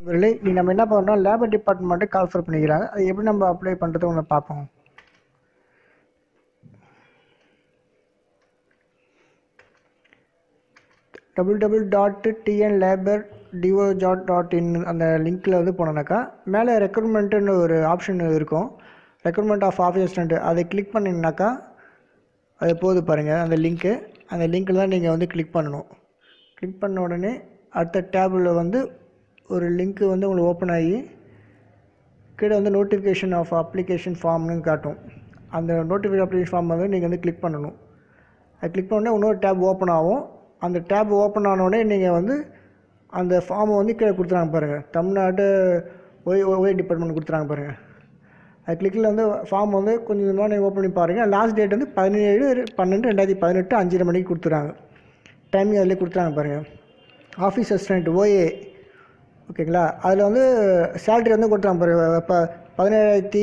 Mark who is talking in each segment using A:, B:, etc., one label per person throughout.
A: இவர்களே நீ நம்ம என்ன பண்ணுறோம் லேபர் டிபார்ட்மெண்ட்டு கால்ஃபர் பண்ணிக்கிறாங்க அது எப்படி நம்ம அப்ளை பண்ணுறது ஒன்று பார்ப்போம் double double dot TN labour டிஓ ஜாட் டாட் இன் அந்த லிங்க்கில் வந்து போனோன்னாக்கா மேலே ரெக்ரூட்மெண்ட்டுன்னு ஒரு ஆப்ஷன் இருக்கும் ரெக்ரூட்மெண்ட் ஆஃப் ஆஃபீஸ் அசிஸ்டண்ட் அதை கிளிக் பண்ணிங்கனாக்கா அது போகுது பாருங்கள் அந்த லிங்க்கு அந்த லிங்க்கில் தான் நீங்கள் வந்து கிளிக் பண்ணணும் கிளிக் பண்ண உடனே அடுத்த டேபில் வந்து ஒரு லிங்க்கு வந்து உங்களுக்கு ஓப்பன் ஆகி கீழே வந்து நோட்டிஃபிகேஷன் ஆஃப் அப்ளிகேஷன் ஃபார்ம்னு காட்டும் அந்த நோட்டிஃபிகேஷன் அப்ளிகேஷன் ஃபார்ம் வந்து நீங்கள் வந்து கிளிக் பண்ணணும் அது கிளிக் பண்ண உடனே இன்னொரு டேப் ஓப்பன் ஆகும் அந்த டேப் ஓப்பன் ஆனோடனே நீங்கள் வந்து அந்த ஃபார்மை வந்து கீழே கொடுத்துறாங்க பாருங்கள் தமிழ்நாடு ஒய் ஒய் டிபார்ட்மெண்ட் கொடுத்துறாங்க பாருங்கள் அது கிளிக்கில் வந்து ஃபார்ம் வந்து கொஞ்சம் கொஞ்சமாக நீங்கள் ஓப்பன் பண்ணி பாருங்கள் லாஸ்ட் டேட் வந்து பதினேழு பன்னெண்டு ரெண்டாயிரத்தி பதினெட்டு அஞ்சரை மணிக்கு கொடுத்துறாங்க டைமிங் அதிலே கொடுத்துறாங்க பாருங்கள் ஆஃபீஸ் அசிஸ்டண்ட் ஓஏ ஓகேங்களா அதில் வந்து சேலரி வந்து கொடுத்துறாங்க பாருங்க இப்போ பதினேழாயிரத்தி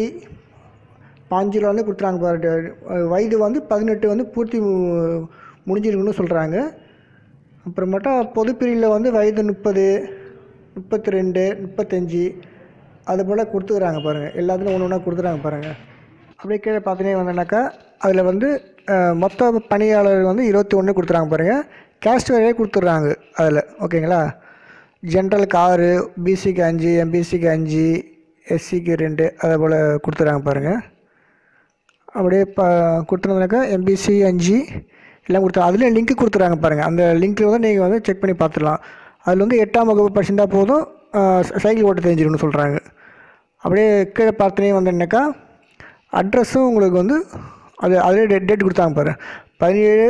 A: பாஞ்சில் வந்து கொடுத்துறாங்க பாரு வயது வந்து பதினெட்டு வந்து பூர்த்தி மு- முடிஞ்சிருக்குன்னு சொல்கிறாங்க அப்புறமேட்டா பொதுப்பிரிவில் வந்து வயது முப்பது முப்பத்தி ரெண்டு முப்பத்தஞ்சு அது போல் கொடுத்துக்கிறாங்க பாருங்கள் எல்லாத்துலையும் ஒன்று ஒன்றா கொடுத்துறாங்க பாருங்கள் அப்படியே கீழே பார்த்தீங்கன்னா வந்தோன்னாக்கா அதில் வந்து அஹ், மொத்த பணியாளர் வந்து இருபத்தி ஒன்று கொடுத்துறாங்க பாருங்கள் கேஸ்ட் வேலையே கொடுத்துட்றாங்க அதில் ஓகேங்களா ஜென்ரலுக்கு ஆறு பிசிக்கு அஞ்சு எம்பிசிக்கு அஞ்சு எஸ்சிக்கு ரெண்டு அதை போல் கொடுத்துறாங்க பாருங்கள் அப்படியே இப்போ கொடுத்துருந்தாக்கா எம்பிசி அஞ்சு எல்லாம் கொடுத்து அதுலேயும் லிங்க் கொடுத்துறாங்க பாருங்கள் அந்த லிங்க்கில் வந்து நீங்கள் வந்து செக் பண்ணி பார்த்துடலாம் அதில் வந்து எட்டாம் வகுப்பு படிச்சிருந்தா போதும் ச- சைக்கிள் ஓட்ட தெரிஞ்சிருக்குன்னு சொல்கிறாங்க அப்படியே கீழே பார்த்தனே வந்தேன்னாக்கா அட்ரஸும் உங்களுக்கு வந்து அது அதிலே டேட் டேட் கொடுத்தாங்க பாரு பதினேழு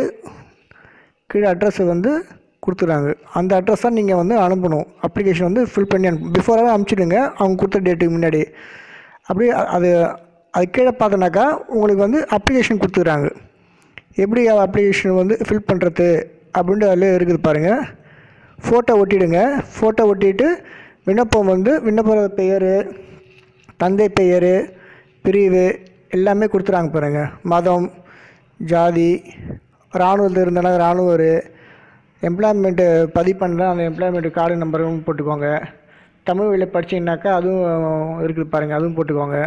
A: கீழே அட்ரஸை வந்து கொடுத்துறாங்க அந்த அட்ரஸ் தான் நீங்கள் வந்து அனுப்பணும் அப்ளிகேஷன் வந்து ஃபில் பண்ணி அனுப்பு பிஃபோராகவே அனுப்பிச்சிடுங்க அவங்க கொடுத்த டேட்டுக்கு முன்னாடி அப்படியே அ- அது அது கீழே பார்த்தோன்னாக்கா உங்களுக்கு வந்து அப்ளிகேஷன் கொடுத்துக்கிறாங்க எப்படி அப்ளிகேஷன் வந்து ஃபில் பண்ணுறது அப்படின்ட்டு அதில் இருக்குது பாருங்கள் ஃபோட்டோ ஒட்டிடுங்க ஃபோட்டோ ஒட்டிட்டு விண்ணப்பம் வந்து விண்ணப்ப பெயர் தந்தை பெயர் பிரிவு எல்லாமே கொடுத்துறாங்க பாருங்க மதம் ஜாதி இராணுவத்தில் இருந்தனா இராணுவர் எம்ப்ளாய்மெண்ட்டு பதிவு பண்ணல அந்த எம்ப்ளாய்மெண்ட் கார்டு நம்பரும் போட்டுக்கோங்க தமிழ் வழியில் படிச்சீங்கன்னாக்கா அதுவும் இருக்குது பாருங்கள் அதுவும் போட்டுக்கோங்க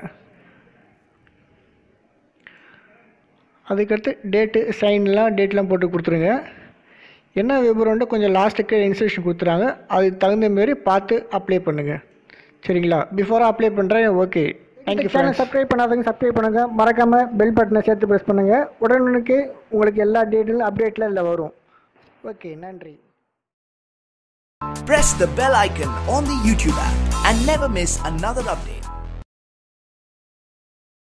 A: அதுக்கடுத்து டேட்டு சைன்லாம் டேட்லாம் போட்டு கொடுத்துருங்க என்ன விவரம்ட்டு கொஞ்சம் லாஸ்ட்டுக்கு இன்ஸ்ட்ரக்ஷன் கொடுத்துறாங்க அதுக்கு தகுந்த மாரி பார்த்து அப்ளை பண்ணுங்கள் சரிங்களா பிஃபோராக அப்ளை பண்ணுறேன் ஓகே தேங்க்யூ சேனல் சப்ஸ்கிரைப் பண்ணாதவங்க சப்ஸ்கிரைப் பண்ணுங்கள் மறக்காமல் பெல் பட்டனை சேர்த்து ப்ரெஸ் பண்ணுங்கள் உடனுக்கு உங்களுக்கு எல்லா டீட்டெயிலும் அப்டேட்டில் இதில் வரும் ஓகே நன்றி
B: Press the bell icon on the YouTube app and never miss another update.